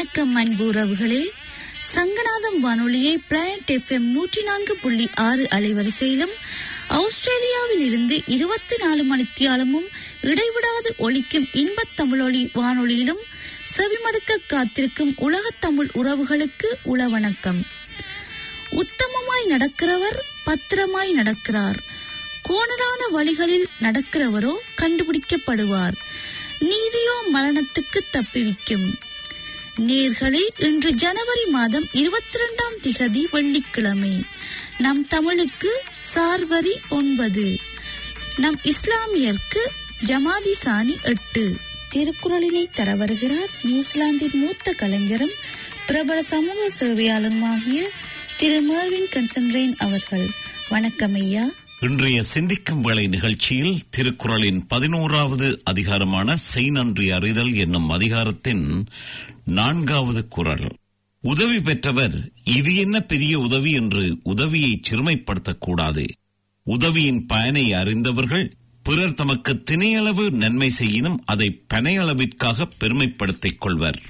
வணக்கம் அன்பு உறவுகளே சங்கநாதம் வானொலியை பிளானட் எஃப்எம் நூற்றி நான்கு புள்ளி ஆறு அலைவரிசையிலும் ஆஸ்திரேலியாவில் இருந்து இருபத்தி நாலு மணித்தியாலமும் இடைவிடாது ஒலிக்கும் இன்பத் தமிழொலி வானொலியிலும் செவிமடுக்க காத்திருக்கும் உலகத் தமிழ் உறவுகளுக்கு உளவணக்கம் உத்தமமாய் நடக்கிறவர் பத்திரமாய் நடக்கிறார் கோணலான வழிகளில் நடக்கிறவரோ கண்டுபிடிக்கப்படுவார் நீதியோ மரணத்துக்கு தப்பிவிக்கும் நேர்களே இன்று ஜனவரி மாதம் இருபத்தி இரண்டாம் திகதி வெள்ளிக்கிழமை நம் தமிழுக்கு சார்வரி ஒன்பது நம் இஸ்லாமியர்க்கு ஜமாதி சாணி எட்டு திருக்குறளினை தர வருகிறார் நியூசிலாந்தின் மூத்த கலைஞரும் பிரபல சமூக சேவையாளருமாகிய திரு மர்வின் கன்சன்ரெயின் அவர்கள் வணக்கம் ஐயா இன்றைய சிந்திக்கும் வேளை நிகழ்ச்சியில் திருக்குறளின் பதினோராவது அதிகாரமான செய் நன்றி அறிதல் என்னும் அதிகாரத்தின் நான்காவது குறள் உதவி பெற்றவர் இது என்ன பெரிய உதவி என்று உதவியை சிறுமைப்படுத்தக்கூடாது உதவியின் பயனை அறிந்தவர்கள் பிறர் தமக்கு திணையளவு நன்மை செய்யினும் அதை பனையளவிற்காக பெருமைப்படுத்திக் கொள்வர்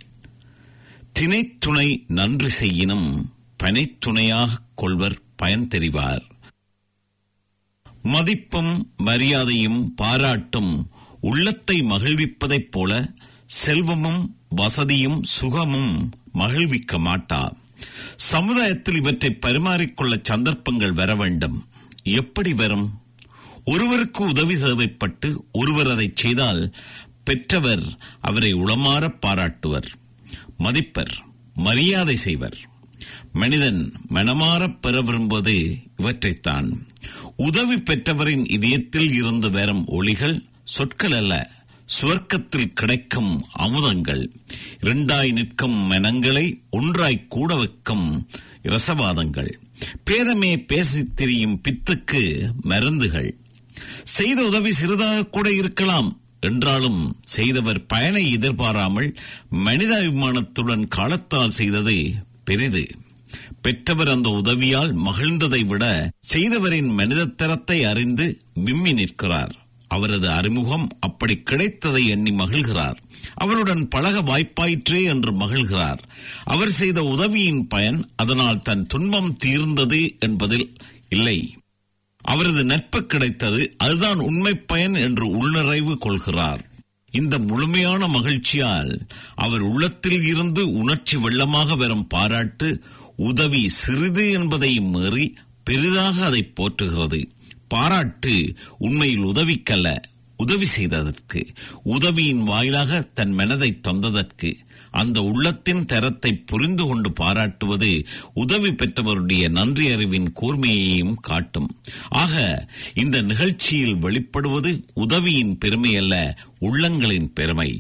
திணைத்துணை நன்றி செய்யினும் பனைத்துணையாக கொள்வர் பயன் தெரிவார் மதிப்பும் மரியாதையும் பாராட்டும் உள்ளத்தை மகிழ்விப்பதைப் போல செல்வமும் வசதியும் சுகமும் மகிழ்விக்க மாட்டா சமுதாயத்தில் இவற்றை பரிமாறிக்கொள்ள சந்தர்ப்பங்கள் வர வேண்டும் எப்படி வரும் ஒருவருக்கு உதவி தேவைப்பட்டு ஒருவர் அதை செய்தால் பெற்றவர் அவரை உளமாற பாராட்டுவர் மதிப்பர் மரியாதை செய்வர் மனிதன் மனமாறப் பெற விரும்புவது இவற்றைத்தான் உதவி பெற்றவரின் இதயத்தில் இருந்து வரும் ஒளிகள் சொற்கள் அல்ல சுவர்க்கத்தில் கிடைக்கும் அமுதங்கள் இரண்டாய் நிற்கும் மனங்களை ஒன்றாய் கூட வைக்கும் இரசவாதங்கள் பேதமே பேசித் திரியும் பித்துக்கு மருந்துகள் செய்த உதவி சிறிதாக கூட இருக்கலாம் என்றாலும் செய்தவர் பயனை எதிர்பாராமல் மனிதாபிமானத்துடன் காலத்தால் செய்தது பெரிது பெற்றவர் அந்த உதவியால் மகிழ்ந்ததை விட செய்தவரின் மனிதத்தரத்தை அறிந்து விம்மி நிற்கிறார் அவரது அறிமுகம் அப்படி கிடைத்ததை எண்ணி மகிழ்கிறார் அவருடன் பழக வாய்ப்பாயிற்றே என்று மகிழ்கிறார் அவர் செய்த உதவியின் பயன் அதனால் தன் துன்பம் தீர்ந்தது என்பதில் இல்லை அவரது நட்பு கிடைத்தது அதுதான் உண்மை பயன் என்று உள்நிறைவு கொள்கிறார் இந்த முழுமையான மகிழ்ச்சியால் அவர் உள்ளத்தில் இருந்து உணர்ச்சி வெள்ளமாக வரும் பாராட்டு உதவி சிறிது என்பதை மீறி பெரிதாக அதை போற்றுகிறது பாராட்டு உண்மையில் உதவிக்கல்ல உதவி செய்ததற்கு உதவியின் வாயிலாக தன் மனதை தந்ததற்கு அந்த உள்ளத்தின் தரத்தை புரிந்து கொண்டு பாராட்டுவது உதவி பெற்றவருடைய நன்றி அறிவின் கூர்மையையும் காட்டும் ஆக இந்த நிகழ்ச்சியில் வெளிப்படுவது உதவியின் பெருமை அல்ல உள்ளங்களின் பெருமை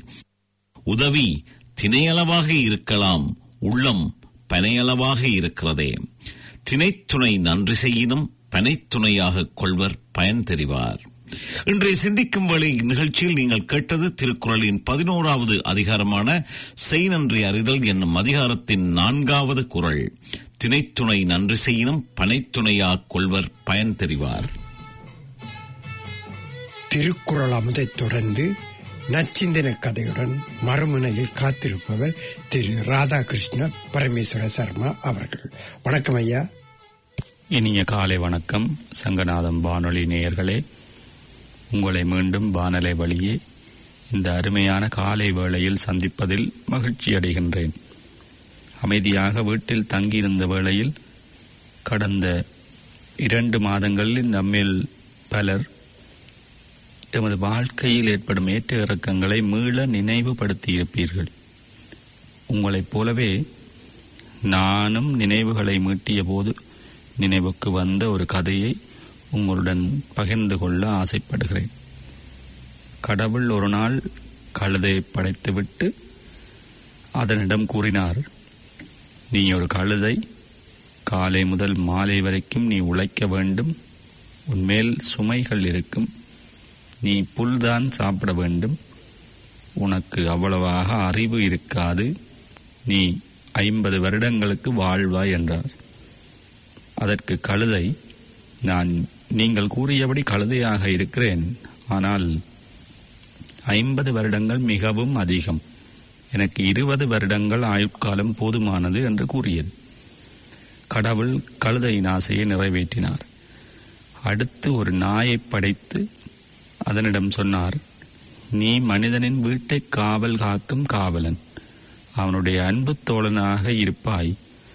உதவி திணையளவாக இருக்கலாம் உள்ளம் பனையளவாக இருக்கிறதே திணைத்துணை நன்றி செய்யினும் பனைத்துணையாக கொள்வர் பயன் தெரிவார் இன்றைய சிந்திக்கும் வேளை நிகழ்ச்சியில் நீங்கள் கேட்டது திருக்குறளின் பதினோராவது அதிகாரமான செய் நன்றி அறிதல் என்னும் அதிகாரத்தின் நான்காவது குரல் திணைத்துணை நன்றி செய்யினும் பனைத்துணையாக கொள்வர் பயன் தெரிவார் திருக்குறள் அமுதைத் தொடர்ந்து நச்சிந்தன கதையுடன் மறுமுனையில் காத்திருப்பவர் திரு ராதாகிருஷ்ண பரமேஸ்வர சர்மா அவர்கள் வணக்கம் ஐயா இனிய காலை வணக்கம் சங்கநாதம் வானொலி நேயர்களே உங்களை மீண்டும் வானலை வழியே இந்த அருமையான காலை வேளையில் சந்திப்பதில் மகிழ்ச்சி அடைகின்றேன் அமைதியாக வீட்டில் தங்கியிருந்த வேளையில் கடந்த இரண்டு மாதங்களில் நம்மில் பலர் எமது வாழ்க்கையில் ஏற்படும் ஏற்ற இறக்கங்களை மீள நினைவுபடுத்தியிருப்பீர்கள் உங்களைப் போலவே நானும் நினைவுகளை மீட்டிய போது நினைவுக்கு வந்த ஒரு கதையை உங்களுடன் பகிர்ந்து கொள்ள ஆசைப்படுகிறேன் கடவுள் ஒரு நாள் கழுதையை படைத்துவிட்டு அதனிடம் கூறினார் நீ ஒரு கழுதை காலை முதல் மாலை வரைக்கும் நீ உழைக்க வேண்டும் உன்மேல் சுமைகள் இருக்கும் நீ புல்தான் சாப்பிட வேண்டும் உனக்கு அவ்வளவாக அறிவு இருக்காது நீ ஐம்பது வருடங்களுக்கு வாழ்வாய் என்றார் அதற்கு கழுதை நான் நீங்கள் கூறியபடி கழுதையாக இருக்கிறேன் ஆனால் ஐம்பது வருடங்கள் மிகவும் அதிகம் எனக்கு இருபது வருடங்கள் ஆயுட்காலம் போதுமானது என்று கூறியது கடவுள் கழுதையின் ஆசையை நிறைவேற்றினார் அடுத்து ஒரு நாயை படைத்து அதனிடம் சொன்னார் நீ மனிதனின் வீட்டை காவல் காக்கும் காவலன் அவனுடைய அன்பு தோழனாக இருப்பாய்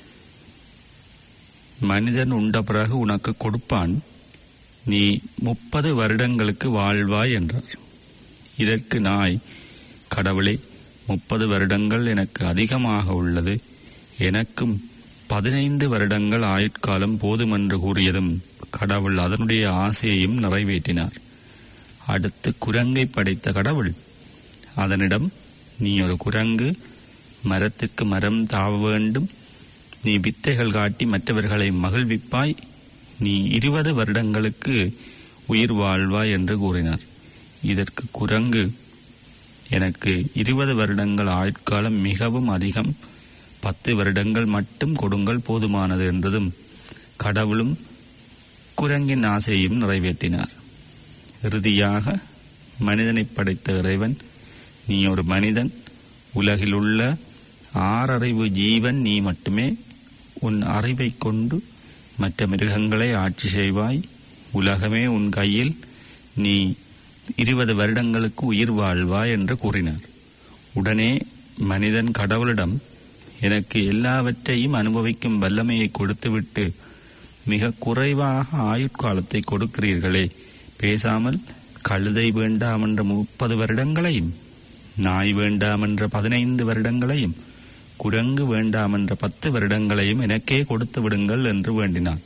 மனிதன் உண்ட பிறகு உனக்கு கொடுப்பான் நீ முப்பது வருடங்களுக்கு வாழ்வாய் என்றார் இதற்கு நாய் கடவுளே முப்பது வருடங்கள் எனக்கு அதிகமாக உள்ளது எனக்கும் பதினைந்து வருடங்கள் ஆயுட்காலம் போதுமென்று கூறியதும் கடவுள் அதனுடைய ஆசையையும் நிறைவேற்றினார் அடுத்து குரங்கை படைத்த கடவுள் அதனிடம் நீ ஒரு குரங்கு மரத்திற்கு மரம் தாவ வேண்டும் நீ வித்தைகள் காட்டி மற்றவர்களை மகிழ்விப்பாய் நீ இருபது வருடங்களுக்கு உயிர் வாழ்வாய் என்று கூறினார் இதற்கு குரங்கு எனக்கு இருபது வருடங்கள் ஆயுட்காலம் மிகவும் அதிகம் பத்து வருடங்கள் மட்டும் கொடுங்கள் போதுமானது என்றதும் கடவுளும் குரங்கின் ஆசையையும் நிறைவேற்றினார் இறுதியாக மனிதனை படைத்த இறைவன் நீ ஒரு மனிதன் உலகிலுள்ள ஆறறிவு ஜீவன் நீ மட்டுமே உன் அறிவை கொண்டு மற்ற மிருகங்களை ஆட்சி செய்வாய் உலகமே உன் கையில் நீ இருபது வருடங்களுக்கு உயிர் வாழ்வாய் என்று கூறினார் உடனே மனிதன் கடவுளிடம் எனக்கு எல்லாவற்றையும் அனுபவிக்கும் வல்லமையை கொடுத்துவிட்டு மிக குறைவாக ஆயுட்காலத்தை கொடுக்கிறீர்களே பேசாமல் கழுதை வேண்டாம் என்ற முப்பது வருடங்களையும் நாய் வேண்டாம் என்ற பதினைந்து வருடங்களையும் குரங்கு வேண்டாம் என்ற பத்து வருடங்களையும் எனக்கே கொடுத்து விடுங்கள் என்று வேண்டினான்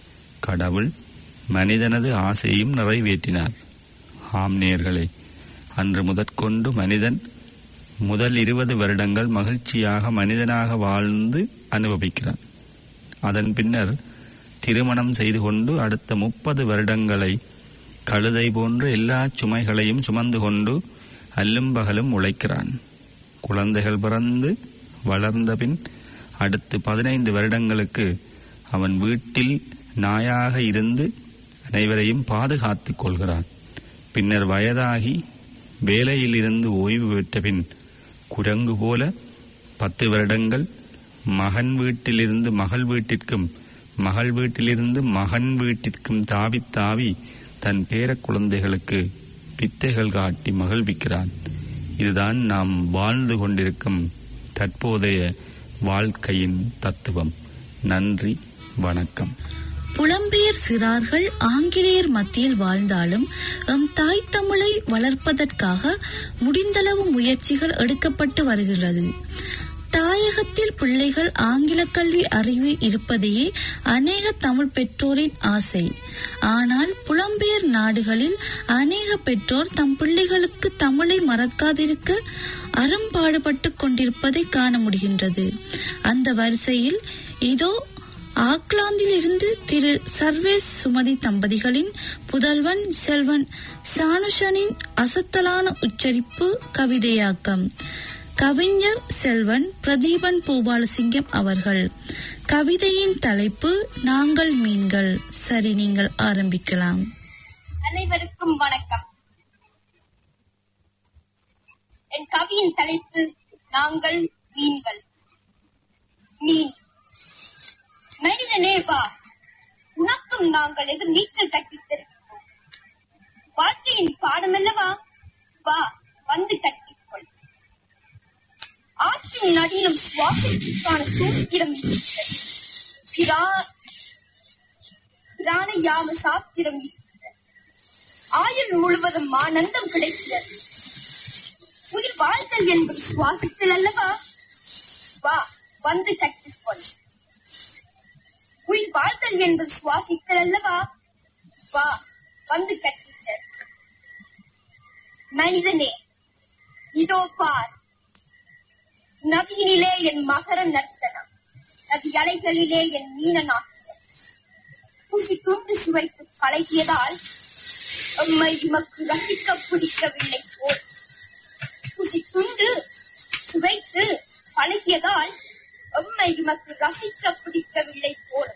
கடவுள் மனிதனது ஆசையும் நிறைவேற்றினார் ஆம் நேர்களே அன்று முதற்கொண்டு மனிதன் முதல் இருபது வருடங்கள் மகிழ்ச்சியாக மனிதனாக வாழ்ந்து அனுபவிக்கிறான் அதன் பின்னர் திருமணம் செய்து கொண்டு அடுத்த முப்பது வருடங்களை கழுதை போன்ற எல்லா சுமைகளையும் சுமந்து கொண்டு அல்லும் பகலும் உழைக்கிறான் குழந்தைகள் பிறந்து வளர்ந்த பின் அடுத்து பதினைந்து வருடங்களுக்கு அவன் வீட்டில் நாயாக இருந்து அனைவரையும் பாதுகாத்துக் கொள்கிறான் பின்னர் வயதாகி வேலையில் இருந்து ஓய்வு பெற்ற பின் குரங்கு போல பத்து வருடங்கள் மகன் வீட்டிலிருந்து மகள் வீட்டிற்கும் மகள் வீட்டிலிருந்து மகன் வீட்டிற்கும் தாவி தாவி தன் பேர குழந்தைகளுக்கு வித்தைகள் காட்டி மகிழ்விக்கிறான் இதுதான் நாம் வாழ்ந்து கொண்டிருக்கும் தற்போதைய வாழ்க்கையின் தத்துவம் நன்றி வணக்கம் புலம்பெயர் சிறார்கள் ஆங்கிலேயர் மத்தியில் வாழ்ந்தாலும் எம் தாய் தமிழை வளர்ப்பதற்காக முடிந்தளவு முயற்சிகள் எடுக்கப்பட்டு வருகிறது தாயகத்தில் பிள்ளைகள் ஆங்கில கல்வி அறிவு இருப்பதையே அநேக தமிழ் பெற்றோரின் ஆசை ஆனால் புலம்பெயர் நாடுகளில் அநேக பெற்றோர் தம் பிள்ளைகளுக்கு தமிழை மறக்காதிருக்க அரும்பாடுபட்டு கொண்டிருப்பதை காண முடிகின்றது அந்த வரிசையில் இதோ ஆக்லாந்தில் இருந்து திரு சர்வேஸ் சுமதி தம்பதிகளின் புதல்வன் செல்வன் சானுஷனின் அசத்தலான உச்சரிப்பு கவிதையாக்கம் கவிஞர் செல்வன் பிரதீபன் பூபாலசிங்கம் அவர்கள் கவிதையின் தலைப்பு நாங்கள் மீன்கள் சரி நீங்கள் ஆரம்பிக்கலாம் அனைவருக்கும் வணக்கம் என் கவியின் தலைப்பு நாங்கள் மீன்கள் மீன் மனிதனே வா உனக்கும் நாங்கள் எதிர் நீச்சல் கட்டித் தருகிறோம் வாழ்க்கையின் பாடமல்லவா வா வந்து கட்டிக்கொள் ஆற்றின் நடினம் சுவாசத்திற்கான சூத்திரம் இருக்கிறது பிரா- பிராணயாம சாத்திரம் இருக்கிறது ஆயுள் முழுவதும் ஆனந்தம் கிடைக்கிறது உயிர் வாழ்தல் என்பது சுவாசத்தில் அல்லவா வா வந்து கட்டிக்கொள் உயிர் வாழ்தல் என்பது சுவாசித்தல் அல்லவா வா வந்து கட்டிக்கொள் மனிதனே இதோ பார் நதியினிலே என் மகர நர்த்தனம் நதி அலைகளிலே என் மீன நாட்டியம் குசி துண்டு சுவைத்து பழகியதால் எம்மை உமக்கு ரசிக்க பிடிக்கவில்லை போல் குசி துண்டு சுவைத்து பழகியதால் எம்மை உமக்கு ரசிக்க பிடிக்கவில்லை போல்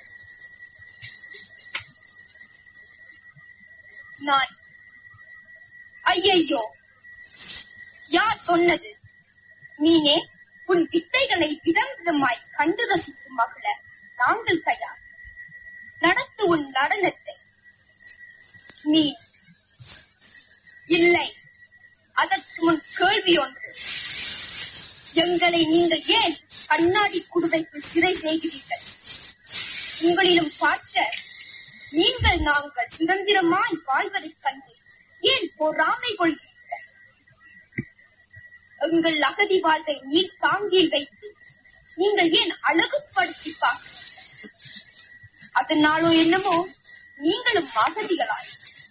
நான் ஐயையோ யார் சொன்னது மீனே உன் வித்தைகளை விதம் விதமாய் கண்டு ரசித்து மகிழ நாங்கள் தயார் நடத்து உன் நடனத்தை மீன் இல்லை அதற்கு முன் கேள்வி ஒன்று எங்களை நீங்கள் ஏன் கண்ணாடி குடுவைக்கு சிறை செய்கிறீர்கள் உங்களிலும் பார்க்க நீங்கள் நாங்கள் சுதந்திரமாய் வாழ்வதைக் கண்டு ஏன் பொறாமை கொள்கிறீர்கள் எங்கள் அகதி வாழ்வை நீர் தாங்கில் வைத்து நீங்கள் ஏன் அழகுபடுத்தி பார்க்கிறீர்கள் அதனாலோ என்னமோ நீங்களும் அகதிகளாய்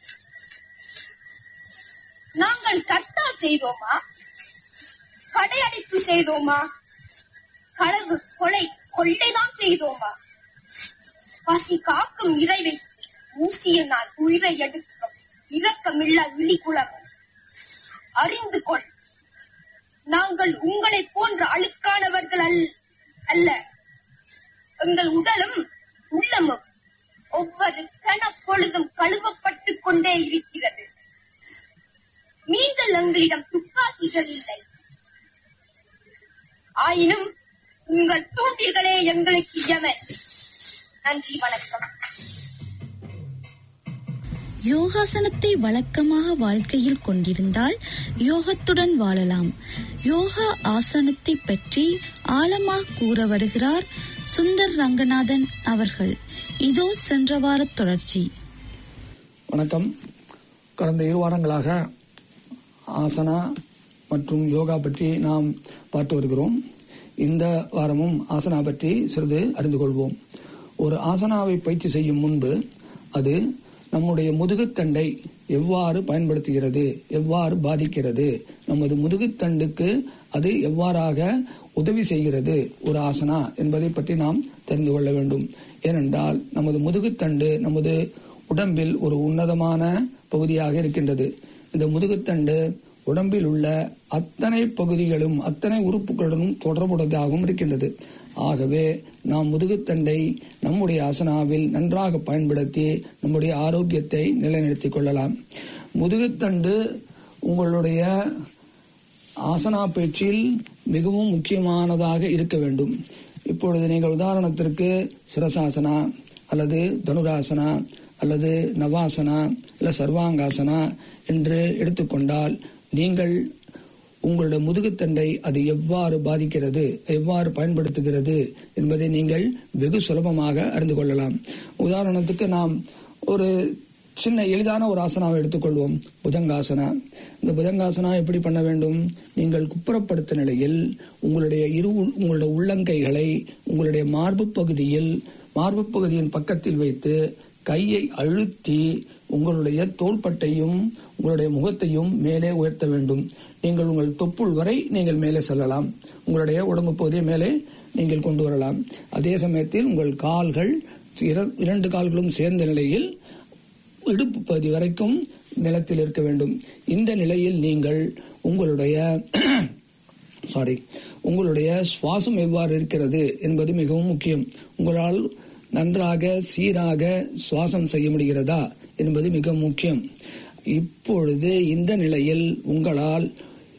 நாங்கள் கர்த்தால் செய்தோமா கடையடைப்பு செய்தோமா களவு கொலை கொள்ளைதான் செய்தோமா பசி காக்கும் இறை வைத்து ஊசியினால் உயிரை எடுக்கும் இரக்கமில்லா இழிகுலமை அறிந்து கொள் நாங்கள் உங்களை போன்ற அழுக்கானவர்கள் அல்ல அல்ல எங்கள் உடலும் உள்ளமும் ஒவ்வொரு கணப்பொழுதும் கழுவப்பட்டுக் கொண்டே இருக்கிறது நீங்கள் எங்களிடம் துப்பாக்கிகள் இல்லை ஆயினும் உங்கள் தூண்டில்களே எங்களுக்கு யமன் நன்றி வணக்கம் யோகாசனத்தை வழக்கமாக வாழ்க்கையில் கொண்டிருந்தால் யோகத்துடன் வாழலாம் யோகா ஆசனத்தை பற்றி ஆழமாக கூற வருகிறார் சுந்தர் ரங்கநாதன் அவர்கள் இதோ சென்ற வார தொடர்ச்சி வணக்கம் கடந்த இரு வாரங்களாக ஆசனா மற்றும் யோகா பற்றி நாம் பார்த்து வருகிறோம் இந்த வாரமும் ஆசனா பற்றி சிறிது அறிந்து கொள்வோம் ஒரு ஆசனாவை பயிற்சி செய்யும் முன்பு அது நம்முடைய முதுகுத்தண்டை எவ்வாறு பயன்படுத்துகிறது எவ்வாறு பாதிக்கிறது நமது முதுகுத்தண்டுக்கு அது எவ்வாறாக உதவி செய்கிறது ஒரு ஆசனா என்பதை பற்றி நாம் தெரிந்து கொள்ள வேண்டும் ஏனென்றால் நமது முதுகுத்தண்டு நமது உடம்பில் ஒரு உன்னதமான பகுதியாக இருக்கின்றது இந்த முதுகுத்தண்டு உடம்பில் உள்ள அத்தனை பகுதிகளும் அத்தனை உறுப்புகளுடனும் தொடர்புடையதாகவும் இருக்கின்றது ஆகவே நாம் முதுகுத்தண்டை நம்முடைய ஆசனாவில் நன்றாக பயன்படுத்தி நம்முடைய ஆரோக்கியத்தை நிலைநிறுத்திக் கொள்ளலாம் முதுகுத்தண்டு உங்களுடைய ஆசனா பயிற்சியில் மிகவும் முக்கியமானதாக இருக்க வேண்டும் இப்பொழுது நீங்கள் உதாரணத்திற்கு சிரசாசனா அல்லது தனுராசனா அல்லது நவாசனா அல்ல சர்வாங்காசனா என்று எடுத்துக்கொண்டால் நீங்கள் உங்களுடைய முதுகுத்தண்டை அது எவ்வாறு பாதிக்கிறது எவ்வாறு பயன்படுத்துகிறது என்பதை நீங்கள் வெகு சுலபமாக அறிந்து கொள்ளலாம் உதாரணத்துக்கு நாம் ஒரு சின்ன எளிதான ஒரு ஆசனாவை எடுத்துக்கொள்வோம் புஜங்காசனா இந்த புஜங்காசனா எப்படி பண்ண வேண்டும் நீங்கள் குப்புறப்படுத்த நிலையில் உங்களுடைய இரு உங்களுடைய உள்ளங்கைகளை உங்களுடைய மார்பு பகுதியில் மார்பு பகுதியின் பக்கத்தில் வைத்து கையை அழுத்தி உங்களுடைய தோள்பட்டையும் உங்களுடைய முகத்தையும் மேலே உயர்த்த வேண்டும் நீங்கள் உங்கள் தொப்புள் வரை நீங்கள் மேலே செல்லலாம் உங்களுடைய உடம்பு பகுதியை மேலே நீங்கள் கொண்டு வரலாம் அதே சமயத்தில் உங்கள் கால்கள் இர- இரண்டு கால்களும் சேர்ந்த நிலையில் இடுப்பு பகுதி வரைக்கும் நிலத்தில் இருக்க வேண்டும் இந்த நிலையில் நீங்கள் உங்களுடைய சாரி உங்களுடைய சுவாசம் எவ்வாறு இருக்கிறது என்பது மிகவும் முக்கியம் உங்களால் நன்றாக சீராக சுவாசம் செய்ய முடிகிறதா என்பது மிக முக்கியம் இப்பொழுது இந்த நிலையில் உங்களால்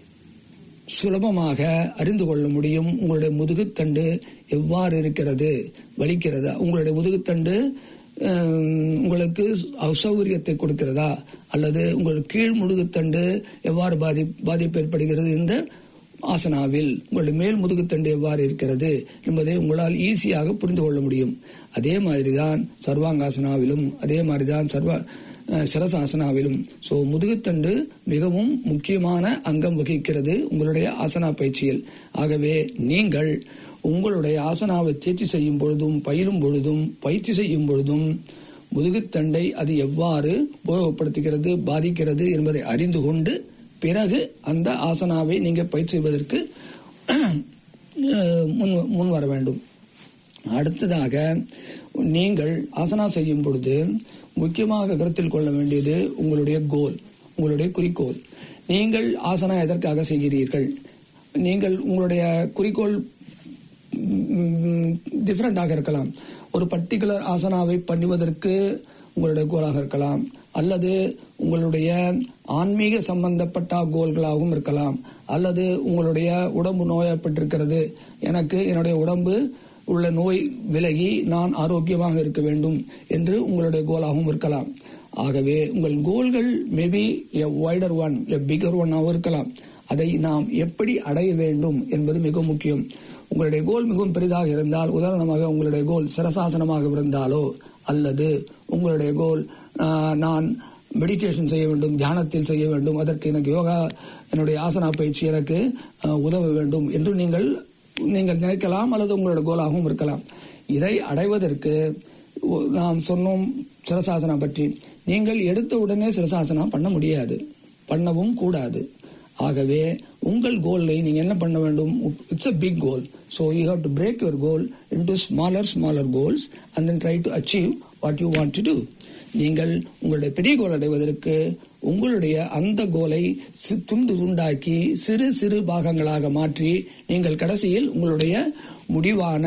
சுலபமாக அறிந்து கொள்ள முடியும் உங்களுடைய முதுகுத்தண்டு எவ்வாறு இருக்கிறது வலிக்கிறதா உங்களுடைய முதுகுத்தண்டு ஹம், உங்களுக்கு அசௌகரியத்தை கொடுக்கிறதா அல்லது உங்கள் கீழ் முதுகுத்தண்டு எவ்வாறு பாதி பாதிப்பு ஏற்படுகிறது இந்த ஆசனாவில் உங்களுடைய மேல் முதுகுத்தண்டு எவ்வாறு இருக்கிறது என்பதை உங்களால் ஈஸியாக புரிந்து கொள்ள முடியும் அதே மாதிரிதான் சர்வாங்காசனாவிலும் அதே மாதிரிதான் சர்வ அஹ், சிரசாசனாவிலும் சோ முதுகுத்தண்டு மிகவும் முக்கியமான அங்கம் வகிக்கிறது உங்களுடைய ஆசனா பயிற்சியில் ஆகவே நீங்கள் உங்களுடைய ஆசனாவை தேர்ச்சி செய்யும் பொழுதும் பயிலும் பொழுதும் பயிற்சி செய்யும் பொழுதும் முதுகுத்தண்டை அது எவ்வாறு உபயோகப்படுத்துகிறது பாதிக்கிறது என்பதை அறிந்து கொண்டு பிறகு அந்த ஆசனாவை நீங்க பயிற்சி செய்வதற்கு அஹ், முன் முன் வர வேண்டும் அடுத்ததாக நீங்கள் ஆசனா செய்யும் பொழுது முக்கியமாக கருத்தில் கொள்ள வேண்டியது உங்களுடைய கோல் உங்களுடைய குறிக்கோள் நீங்கள் ஆசனா எதற்காக செய்கிறீர்கள் நீங்கள் உங்களுடைய குறிக்கோள் டிஃப்ரெண்டாக இருக்கலாம் ஒரு பர்டிகுலர் ஆசனாவை பண்ணுவதற்கு உங்களுடைய கோலாக இருக்கலாம் அல்லது உங்களுடைய ஆன்மீக சம்பந்தப்பட்ட கோல்களாகவும் இருக்கலாம் அல்லது உங்களுடைய உடம்பு நோயப்பட்டிருக்கிறது எனக்கு என்னுடைய உடம்பு உள்ள நோய் விலகி நான் ஆரோக்கியமாக இருக்க வேண்டும் என்று உங்களுடைய கோலாகவும் இருக்கலாம் ஆகவே உங்கள் கோல்கள் maybe a wider one a bigger ஒன்னாகவும் இருக்கலாம் அதை நாம் எப்படி அடைய வேண்டும் என்பது மிக முக்கியம் உங்களுடைய கோல் மிகவும் பெரிதாக இருந்தால் உதாரணமாக உங்களுடைய கோல் சிரசாசனமாக இருந்தாலோ அல்லது உங்களுடைய கோல் ஆஹ், நான் மெடிடேஷன் செய்ய வேண்டும் தியானத்தில் செய்ய வேண்டும் அதற்கு எனக்கு யோகா என்னுடைய ஆசனா பயிற்சி எனக்கு ஆஹ், உதவ வேண்டும் என்று நீங்கள் நீங்கள் நினைக்கலாம் அல்லது உங்களோட கோலாகவும் இருக்கலாம் இதை அடைவதற்கு ஒ- நாம் சொன்னோம் சிரசாசனா பற்றி நீங்கள் எடுத்த உடனே சிரசாசனா பண்ண முடியாது பண்ணவும் கூடாது ஆகவே உங்கள் கோலை நீங்க என்ன பண்ண வேண்டும் it's a big goal so you have to break your goal into smaller smaller goals and then try to achieve what you want to do நீங்கள் உங்களுடைய பெரிய கோல் அடைவதற்கு உங்களுடைய அந்த கோலை சி- துண்டு துண்டாக்கி சிறு சிறு பாகங்களாக மாற்றி நீங்கள் கடைசியில் உங்களுடைய முடிவான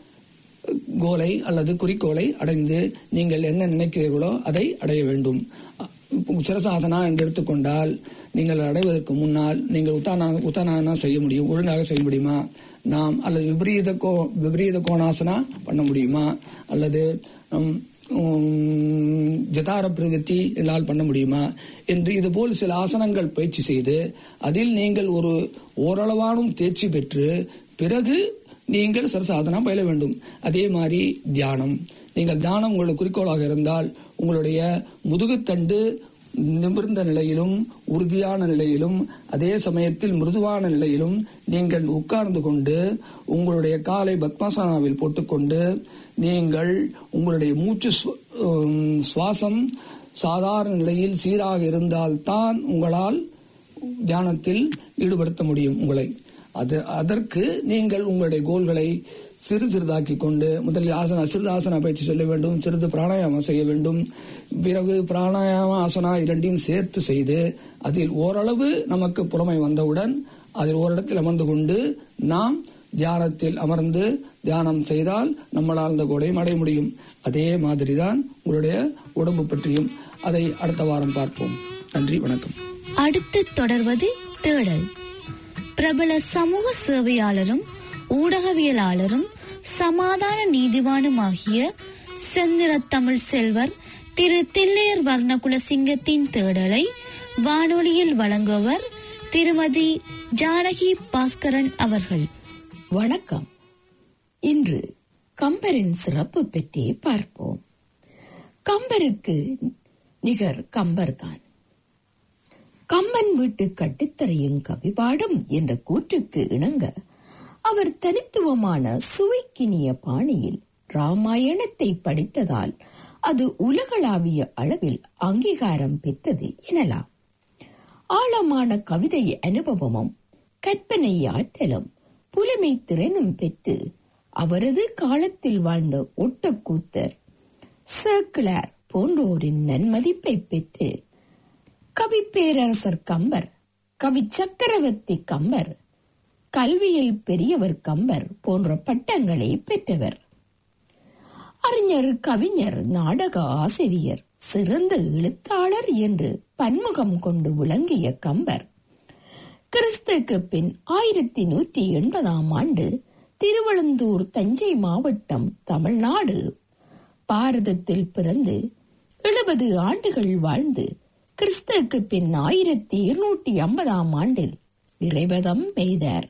கோலை அல்லது குறிக்கோளை அடைந்து நீங்கள் என்ன நினைக்கிறீர்களோ அதை அடைய வேண்டும் இப்போ சிரசாசனா என்று எடுத்துக்கொண்டால் நீங்கள் அடைவதற்கு முன்னால் நீங்கள் உத்தானா உத்தானாசனா செய்ய முடியும் ஒழுங்காக செய்ய முடியுமா நாம் அல்லது விபரீத கோ விபரீத கோணாசனா பண்ண முடியுமா அல்லது உம், உம், ஜதார பிரவೃತ್ತಿ என்னால் பண்ண முடியுமா என்று இதுபோல் சில ஆசனங்கள் பயிற்சி செய்து அதில் நீங்கள் ஒரு ஓரளவானும் தேர்ச்சி பெற்று பிறகு நீங்கள் சரசாதனா பயில வேண்டும் அதே மாதிரி தியானம் நீங்கள் தியானம் உங்களுடைய குறிக்கோளாக இருந்தால் உங்களுடைய முதுகுத்தண்டு நிமிர்ந்த நிலையிலும் உறுதியான நிலையிலும் அதே சமயத்தில் மிருதுவான நிலையிலும் நீங்கள் உட்கார்ந்து கொண்டு உங்களுடைய காலை பத்மாசனாவில் போட்டுக்கொண்டு நீங்கள் உங்களுடைய மூச்சு சுவ- உம், சுவாசம் சாதாரண நிலையில் சீராக இருந்தால் தான் உங்களால் தியானத்தில் ஈடுபடுத்த முடியும் உங்களை அது அதற்கு நீங்கள் உங்களுடைய கோல்களை சிறு சிறிதாக்கி கொண்டு முதலில் ஆசனா சிறிது ஆசனா பயிற்சி செய்ய வேண்டும் சிறிது பிராணாயாமம் செய்ய வேண்டும் பிறகு பிராணாயாம ஆசனா இரண்டையும் சேர்த்து செய்து அதில் ஓரளவு நமக்கு புறமை வந்தவுடன் அதில் ஓரிடத்தில் அமர்ந்து கொண்டு நாம் தியானத்தில் அமர்ந்து தியானம் செய்தால் நம்மளால் அந்த கோடையும் அடைய முடியும் அதே மாதிரிதான் உங்களுடைய உடம்பு பற்றியும் அதை அடுத்த வாரம் பார்ப்போம் நன்றி வணக்கம் அடுத்து தொடர்வது தேடல் பிரபல சமூக சேவையாளரும் ஊடகவியலாளரும் சமாதான நீதிவானுமாகிய செந்திர தமிழ் செல்வர் திரு தில்லையர் வர்ணகுல சிங்கத்தின் தேடலை வானொலியில் வழங்குவர் திருமதி ஜானகி பாஸ்கரன் அவர்கள் வணக்கம் இன்று கம்பரின் சிறப்பு பற்றி பார்ப்போம் கம்பருக்கு நிகர் கம்பர்தான் கம்பன் வீட்டு கட்டித்தரையும் கவிபாடும் என்ற கூற்றுக்கு இணங்க அவர் தனித்துவமான சுவைக்கினிய பாணியில் ராமாயணத்தை படித்ததால் அது உலகளாவிய அளவில் அங்கீகாரம் பெற்றது எனலாம் ஆழமான கவிதை அனுபவமும் கற்பனை ஆற்றலும் புலமை திறனும் பெற்று அவரது காலத்தில் வாழ்ந்த ஒட்டக்கூத்தர் சேக்கிழார் போன்றோரின் நன்மதிப்பை பெற்று கவி பேரரசர் கம்பர் கவி சக்கரவர்த்தி கம்பர் கல்வியில் பெரியவர் கம்பர் போன்ற பட்டங்களை பெற்றவர் அறிஞர் கவிஞர் நாடக ஆசிரியர் சிறந்த எழுத்தாளர் என்று பன்முகம் கொண்டு விளங்கிய கம்பர் கிறிஸ்துக்கு பின் ஆயிரத்தி நூற்றி எண்பதாம் ஆண்டு திருவளந்தூர் தஞ்சை மாவட்டம் தமிழ்நாடு பாரதத்தில் பிறந்து எழுபது ஆண்டுகள் வாழ்ந்து கிறிஸ்துக்கு பின் ஆயிரத்தி இருநூற்றி ஐம்பதாம் ஆண்டில் இறைவதம் பெய்தார்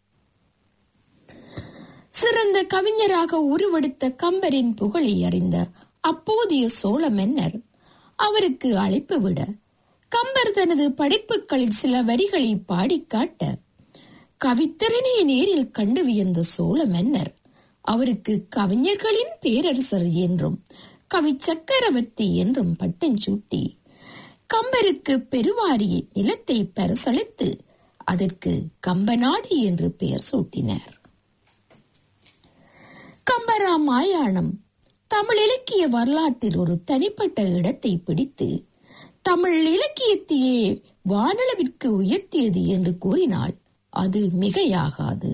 சிறந்த கவிஞராக உருவெடுத்த கம்பரின் புகழை அறிந்த அப்போதைய சோழ மன்னர் அவருக்கு அழைப்பு விட கம்பர் தனது படைப்புகளில் சில வரிகளை பாடிக் காட்ட கவித்திறனை நேரில் கண்டு வியந்த சோழ மன்னர் அவருக்கு கவிஞர்களின் பேரரசர் என்றும் கவி சக்கரவர்த்தி என்றும் பட்டம் சூட்டி கம்பருக்கு பெருவாரி நிலத்தை பரிசளித்து அதற்கு கம்பநாடு என்று பெயர் சூட்டினார் கம்பராமாயணம் தமிழ் இலக்கிய வரலாற்றில் ஒரு தனிப்பட்ட இடத்தை பிடித்து தமிழ் இலக்கியத்தையே வானளவிற்கு உயர்த்தியது என்று கூறினால் அது மிகையாகாது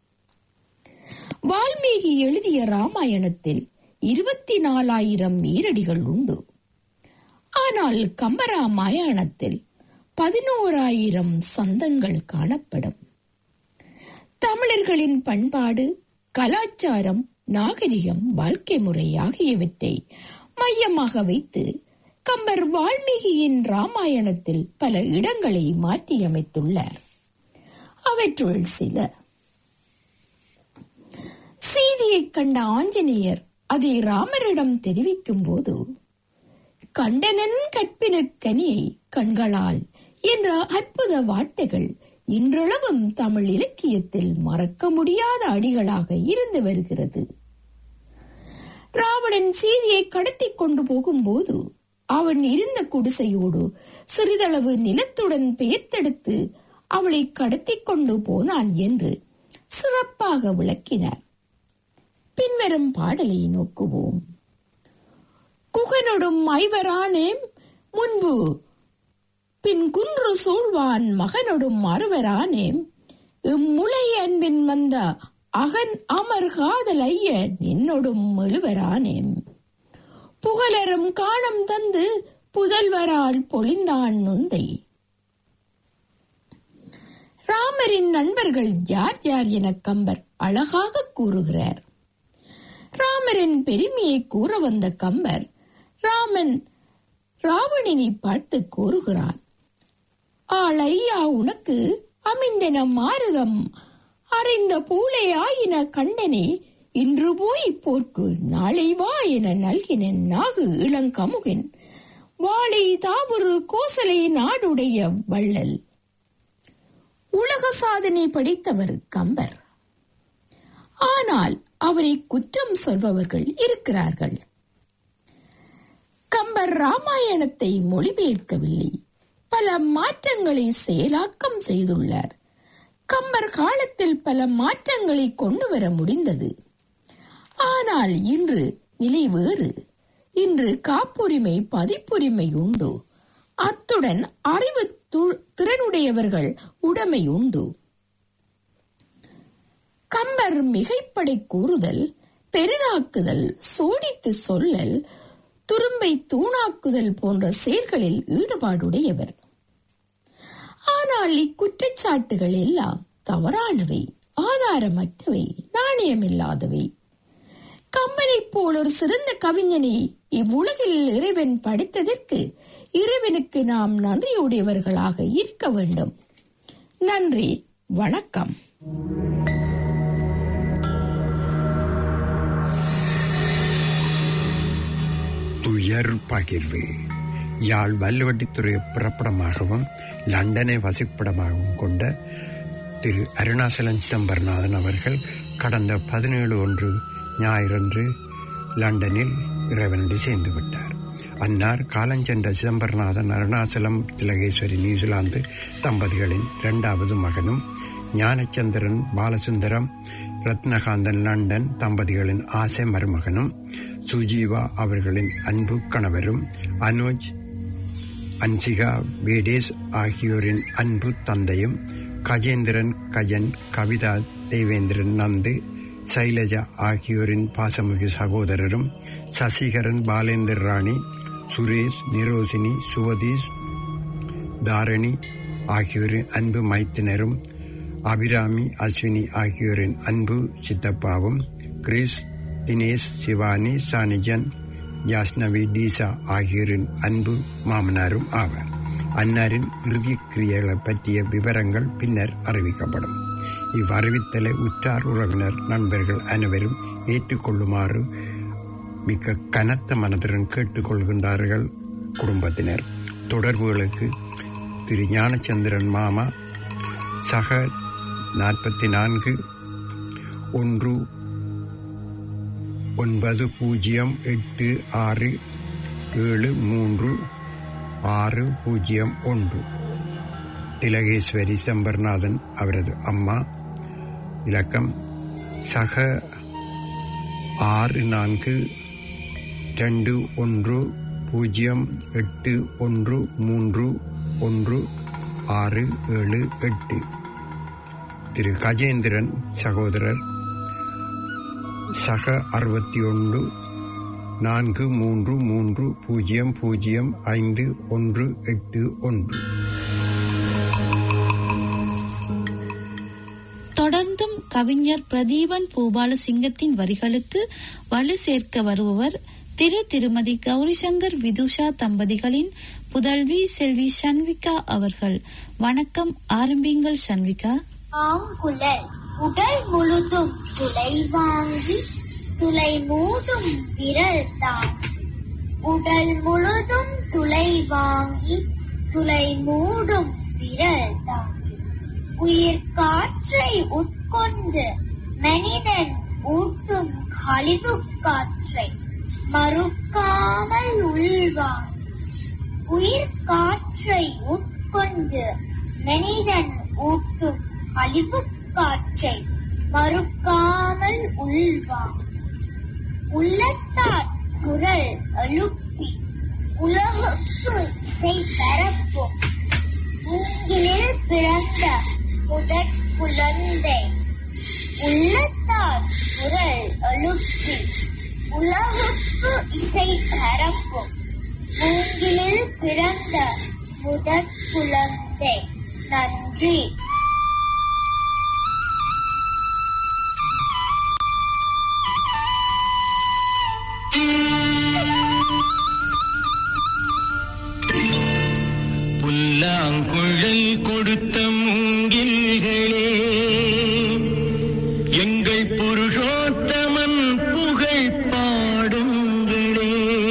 வால்மீகி எழுதிய ராமாயணத்தில் இருபத்தி நாலாயிரம் ஈரடிகள் உண்டு ஆனால் கம்பரா மாயாணத்தில் பதினோராயிரம் சந்தங்கள் காணப்படும் தமிழர்களின் பண்பாடு கலாச்சாரம் நாகரிகம் வாழ்க்கை முறை ஆகியவற்றை மையமாக வைத்து கம்பர் வால்மீகியின் ராமாயணத்தில் பல இடங்களை மாற்றியமைத்துள்ளார் அவற்றுள் சில சீதையைக் கண்ட ஆஞ்சநேயர் அதை ராமரிடம் தெரிவிக்கும் போது கண்டனன் கற்பினற்கனியை கண்களால் என்ற அற்புத வார்த்தைகள் இன்றளவும் தமிழ் இலக்கியத்தில் மறக்க முடியாத அடிகளாக இருந்து வருகிறது ராவணன் சீதையை கடத்தி கொண்டு போகும்போது அவன் இருந்த குடிசையோடு சிறிதளவு நிலத்துடன் பெயர்த்தெடுத்து அவளை கடத்தி கொண்டு போனான் என்று சிறப்பாக விளக்கினார் பின்வரும் பாடலை நோக்குவோம் குகனொடும் ஐவரானேம் முன்பு பின் குன்று சூழ்வான் மகனொடும் அறுவரானேம் இம்முளை அன்பின் வந்த அகன் அமர் காதல் ஐய நின்னொடும் எழுவரானேம் புகழரும் காணம் தந்து புதல்வரால் பொழிந்தான் நுந்தை ராமரின் நண்பர்கள் யார் யார் என கம்பர் அழகாக கூறுகிறார் ராமரின் பெருமையை கூற வந்த கம்பர் ராமன் ராவணனை பார்த்து கூறுகிறான் ஆளையா உனக்கு அமைந்தன மாருதம் அறிந்த பூளை ஆயின கண்டனே இன்று போய் போர்க்கு நாளை வா என நல்கினன் நாகு இளங்கமுகன் வாழை தாபுரு கோசலை நாடுடைய வள்ளல் உலக சாதனை படித்தவர் கம்பர் ஆனால் அவரை குற்றம் சொல்பவர்கள் இருக்கிறார்கள் கம்பர் ராமாயணத்தை மொழிபெயர்க்கவில்லை பல மாற்றங்களை செயலாக்கம் செய்துள்ளார் கம்பர் காலத்தில் பல மாற்றங்களை கொண்டு வர முடிந்தது ஆனால் இன்று நிலை வேறு இன்று காப்புரிமை பதிப்புரிமை உண்டு அத்துடன் அறிவு து- திறனுடையவர்கள் உடைமை உண்டு கம்பர் மிகைப்படை கூறுதல் பெரிதாக்குதல் சோடித்து சொல்லல் துரும்பை தூணாக்குதல் போன்ற செயல்களில் ஈடுபாடுடையவர் ஆனால் இக்குற்றச்சாட்டுகள் எல்லாம் தவறானவை ஆதாரமற்றவை நாணயமில்லாதவை கம்பனைப் போல் ஒரு சிறந்த கவிஞனை இவ்வுலகில் இறைவன் படைத்ததற்கு இறைவனுக்கு நாம் நன்றியுடையவர்களாக இருக்க வேண்டும் நன்றி வணக்கம் துயர் பகிர்வு யாழ் வல்லுவட்டித்துறை பிறப்பிடமாகவும் லண்டனை வசிப்பிடமாகவும் கொண்ட திரு அருணாசலன் சிதம்பரநாதன் அவர்கள் கடந்த பதினேழு ஒன்று ஞாயிறன்று லண்டனில் இறைவனடி சேர்ந்து விட்டார் அன்னார் காலஞ்சென்ற சிதம்பரநாதன் அருணாசலம் திலகேஸ்வரி நியூசிலாந்து தம்பதிகளின் இரண்டாவது மகனும் ஞானச்சந்திரன் பாலசுந்தரம் ரத்னகாந்தன் லண்டன் தம்பதிகளின் ஆசை மருமகனும் சுஜீவா அவர்களின் அன்பு கணவரும் அனுஜ் அன்சிகா வேடேஸ் ஆகியோரின் அன்பு தந்தையும் கஜேந்திரன் கஜன் கவிதா தேவேந்திரன் நந்து சைலஜா ஆகியோரின் பாசமிகு சகோதரரும் சசிகரன் பாலேந்தர் ராணி சுரேஷ் நிரோசினி சுவதீஷ் தாரணி ஆகியோரின் அன்பு மைத்தினரும் அபிராமி அஸ்வினி ஆகியோரின் அன்பு சித்தப்பாவும் கிறிஸ் தினேஷ் சிவானி சானிஜன் யாஸ்னவி டீசா ஆகியோரின் அன்பு மாமனாரும் ஆவார் அன்னாரின் இறுதி கிரியைகளை பற்றிய விவரங்கள் பின்னர் அறிவிக்கப்படும் இவ்வறிவித்தலை உற்றார் உறவினர் நண்பர்கள் அனைவரும் ஏற்றுக்கொள்ளுமாறு மிக்க கனத்த மனதுடன் கேட்டுக்கொள்கின்றார்கள் குடும்பத்தினர் தொடர்புகளுக்கு திரு ஞானச்சந்திரன் மாமா சக நாற்பத்தி நான்கு ஒன்று ஒன்பது பூஜ்ஜியம் எட்டு ஆறு ஏழு மூன்று ஆறு பூஜ்ஜியம் ஒன்று திலகேஸ்வரி சம்பர்நாதன் அவரது அம்மா இலக்கம் சக ஆறு நான்கு ரெண்டு ஒன்று பூஜ்ஜியம் எட்டு ஒன்று மூன்று ஒன்று ஆறு ஏழு எட்டு திரு கஜேந்திரன் சகோதரர் சக அறுபத்தி ஒன்று நான்கு மூன்று மூன்று பூஜ்ஜியம் பூஜ்ஜியம் ஐந்து ஒன்று எட்டு ஒன்று தொடர்ந்தும் கவிஞர் பிரதீபன் பூபாலசிங்கத்தின் வரிகளுக்கு வலு சேர்க்க வருபவர் திரு திருமதி கௌரிசங்கர் விதுஷா தம்பதிகளின் புதல்வி செல்வி சண்விகா அவர்கள் வணக்கம் ஆரம்பிங்கள் சண்விகா ஆங்குழல் உடல் முழுதும் துளை வாங்கி துளை மூடும் விரல் தான் உடல் முழுதும் துளை வாங்கி துளை மூடும் விரல் தாங்கி உயிர் காற்றை உட்கொண்டு மனிதன் ஊட்டும் கழிவு காற்றை மறுக்காமல் உள்வாங்கி உயிர் காற்றை உட்கொண்டு மனிதன் ஊட்டும் அழிவு காற்றை மறுக்காமல் உள்வாங்கி உள்ளத்தார் குரல் எழுப்பி உலகுக்கு இசை பரப்பும் மூங்கிலில் பிறந்த முதற் குழந்தை உள்ளத்தார் குரல் எழுப்பி உலகுக்கு இசை பரப்பும் மூங்கிலில் பிறந்த முதற் குழந்தை நன்றி புல்லாங்குழல் கொடுத்த மூங்கில்களே எங்கள் புருஷோத்தமன் புகழ் பாடுங்களே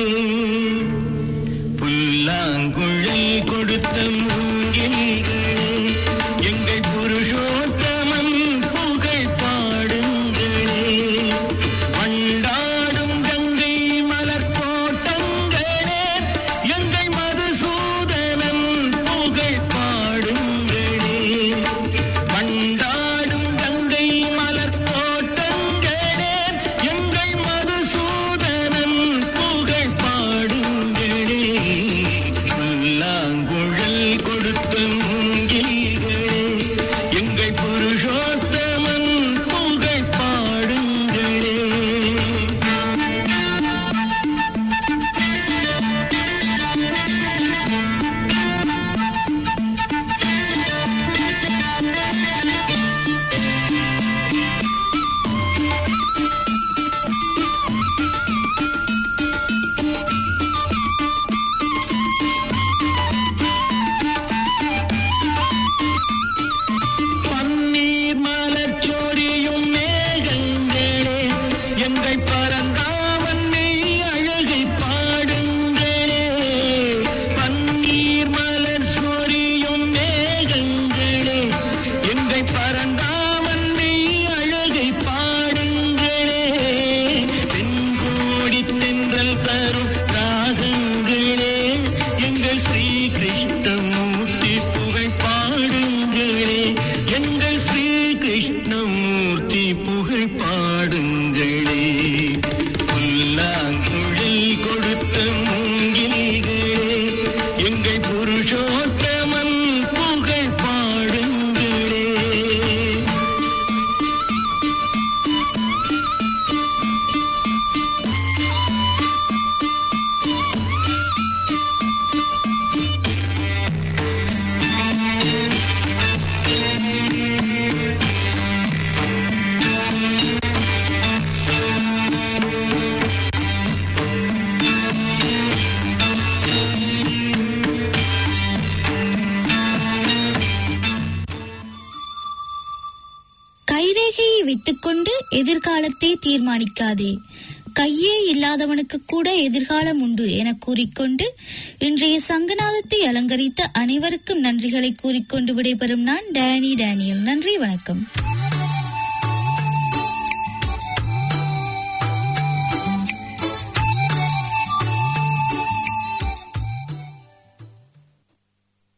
புல்லாங்குழல் கொடுத்த மூங்கில்களே எங்கள் புருஷோத்தமன் புகழ் பாடுங்களே வண்டாடும் கங்கை மலர் தோட்டங்களே எங்கள் மதுசூதனன் புகழ் பாடுங்களே வண்டாடும் கங்கை மலர் தோட்டங்களே எங்கள் மதுசூதனன் புகழ் பாடுங்களே புல்லாங்குழல் கொடுத்த மூங்கில்களே எங்கள் புருஷோத்தமன் புகழ் பாடுங்களே பன்னீர் மலர் சொரியும் மேகங்களே எங்கள் பரந்தாமன் மெய் அழகை பாடுங்களே பன்னீர் மலர் சொரியும் மேகங்களே எங்கள் பரந்தாமன் மெய் அழகை பாடுங்களே தென்கோடி தென்றல் தரும் ராகங்களே எங்கள் ஸ்ரீ கிருஷ்ணமூர்த்தி புகழ் பாடுங்களே எங்கள் ஸ்ரீ கிருஷ்ணமூர்த்தி புகழ் பாடுங்களே புல்லாங்குழல் கொடுத்த மூங்கில்களே எங்கள் புருஷோத்தமன் புகழ் பாடுங்களே கைரேகையை வைத்துக்கொண்டு எதிர்காலத்தை தீர்மானிக்காதே கையே இல்லாதவனுக்கு கூட எதிர்காலம் உண்டு என கூறிக்கொண்டு இன்றைய சங்கநாதத்தை அலங்கரித்த அனைவருக்கும் நன்றிகளை கூறிக்கொண்டு விடைபெறும் நான் டேனி டேனியல் நன்றி வணக்கம்